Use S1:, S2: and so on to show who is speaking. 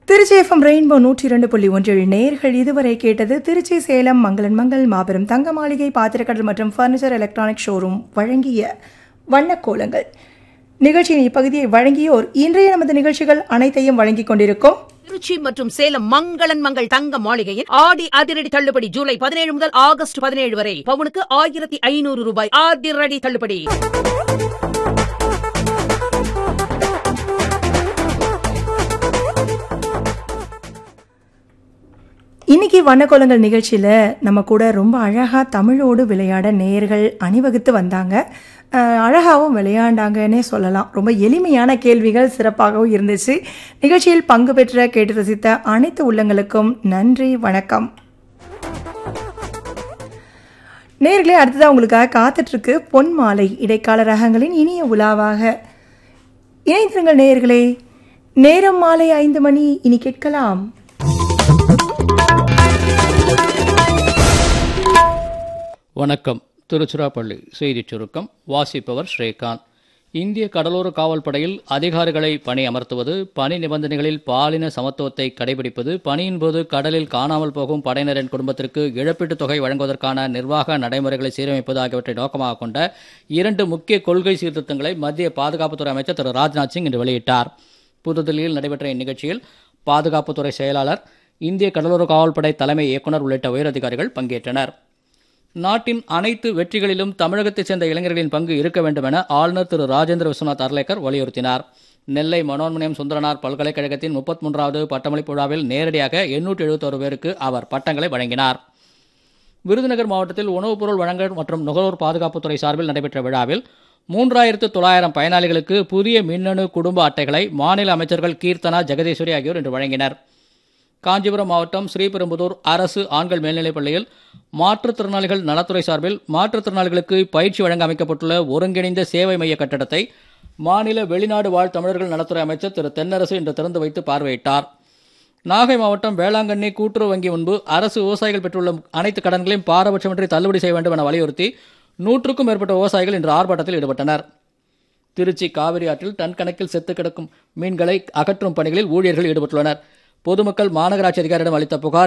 S1: Trichy FM rainbow நூற்றி இரண்டு புள்ளி ஒன்றில் நேர்கள் இதுவரை கேட்டது திருச்சி சேலம் மங்களன் மங்கள் மாபெரும் தங்க மாளிகை பாத்திரக்கடல் மற்றும் ஃபர்னிச்சர் எலக்ட்ரானிக் ஷோரூம் வழங்கிய வண்ணக்கோலங்கள் நிகழ்ச்சியின் இப்பகுதியை வழங்கியோர் இன்றைய நமது நிகழ்ச்சிகள் அனைத்தையும் வழங்கிக் கொண்டிருக்கும்
S2: திருச்சி மற்றும் சேலம் மங்களன் மங்கள் தங்க மாளிகையில் ஆடி அதிரடி தள்ளுபடி ஜூலை பதினேழு முதல் ஆகஸ்ட் பதினேழு வரை பவுனுக்கு ஆயிரத்தி ஐநூறு ரூபாய் அதிரடி தள்ளுபடி
S1: இன்னைக்கு வண்ணக்கோலங்கள் நிகழ்ச்சியில் நம்ம கூட ரொம்ப அழகாக தமிழோடு விளையாட நேர்கள் அணிவகுத்து வந்தாங்க அஹ், அழகாவும் விளையாண்டாங்கன்னே சொல்லலாம் ரொம்ப எளிமையான கேள்விகள் சிறப்பாகவும் இருந்துச்சு நிகழ்ச்சியில் பங்கு பெற்ற கேட்டு ரசித்த அனைத்து உள்ளங்களுக்கும் நன்றி வணக்கம் நேர்களே அடுத்ததாக உங்களுக்காக காத்துட்ருக்கு பொன் மாலை இடைக்கால ரகங்களின் இனிய உலாவாக இணைந்திருங்கள் நேயர்களே நேரம் மாலை ஐந்து மணி இனி கேட்கலாம்
S3: வணக்கம் திருச்சிராப்பள்ளி செய்திச் சுருக்கம் வாசிப்பவர் ஸ்ரீகாந்த் இந்திய கடலோர காவல் படையில் அதிகாரிகளை பணி அமர்த்துவது பணி நிபந்தனைகளில் பாலின சமத்துவத்தை கடைபிடிப்பது பணியின் போது கடலில் காணாமல் போகும் படையினரின் குடும்பத்திற்கு இழப்பீட்டுத் தொகை வழங்குவதற்கான நிர்வாக நடைமுறைகளை சீரமைப்பது ஆகியவற்றை நோக்கமாக கொண்ட இரண்டு முக்கிய கொள்கை சீர்திருத்தங்களை மத்திய பாதுகாப்புத்துறை அமைச்சர் திரு ராஜ்நாத் சிங் இன்று வெளியிட்டார் புதுதில்லியில் நடைபெற்ற இந்நிகழ்ச்சியில் பாதுகாப்புத்துறை செயலாளர் இந்திய கடலோர காவல்படை தலைமை இயக்குநர் உள்ளிட்ட உயரதிகாரிகள் பங்கேற்றனர் நாட்டின் அனைத்து வெற்றிகளிலும் தமிழகத்தைச் சேர்ந்த இளைஞர்களின் பங்கு இருக்க வேண்டும் என ஆளுநர் திரு ராஜேந்திர விஸ்வநாத் அர்லேக்கர் வலியுறுத்தினார் நெல்லை மனோன்மணியம் சுந்தரனார் பல்கலைக்கழகத்தின் முப்பத்தி மூன்றாவது பட்டமளிப்பு விழாவில் நேரடியாக எண்ணூற்றி எழுபத்தோரு பேருக்கு அவர் பட்டங்களை வழங்கினார் விருதுநகர் மாவட்டத்தில் உணவுப் பொருள் வழங்கல் மற்றும் நுகர்வோர் பாதுகாப்புத்துறை சார்பில் நடைபெற்ற விழாவில் மூன்றாயிரத்து தொள்ளாயிரம் பயனாளிகளுக்கு புதிய மின்னணு குடும்ப அட்டைகளை மாநில அமைச்சர்கள் கீர்த்தனா ஜெகதீஸ்வரி ஆகியோர் இன்று வழங்கினர் காஞ்சிபுரம் மாவட்டம் ஸ்ரீபெரும்புதூர் அரசு ஆண்கள் மேல்நிலைப் பள்ளியில் மாற்றுத்திறனாளிகள் நலத்துறை சார்பில் மாற்றுத்திறனாளிகளுக்கு பயிற்சி வழங்க அமைக்கப்பட்டுள்ள ஒருங்கிணைந்த சேவை மைய கட்டடத்தை மாநில வெளிநாடு வாழ் தமிழர்கள் நலத்துறை அமைச்சர் திரு தென்னரசு இன்று திறந்து வைத்து பார்வையிட்டார் நாகை மாவட்டம் வேளாங்கண்ணி கூட்டுறவு வங்கி முன்பு அரசு விவசாயிகள் பெற்றுள்ள அனைத்து கடன்களையும் பாரபட்சமின்றி தள்ளுபடி செய்ய வேண்டும் என வலியுறுத்தி நூற்றுக்கும் மேற்பட்ட விவசாயிகள் இன்று ஆர்ப்பாட்டத்தில் ஈடுபட்டனர் திருச்சி காவிரி ஆற்றில் டன் கணக்கில் செத்து கிடக்கும் மீன்களை அகற்றும் பணிகளில் ஊழியர்கள் ஈடுபட்டுள்ளனர் பொதுமக்கள் மாநகராட்சி அதிகாரியிடம் அளித்த புகார்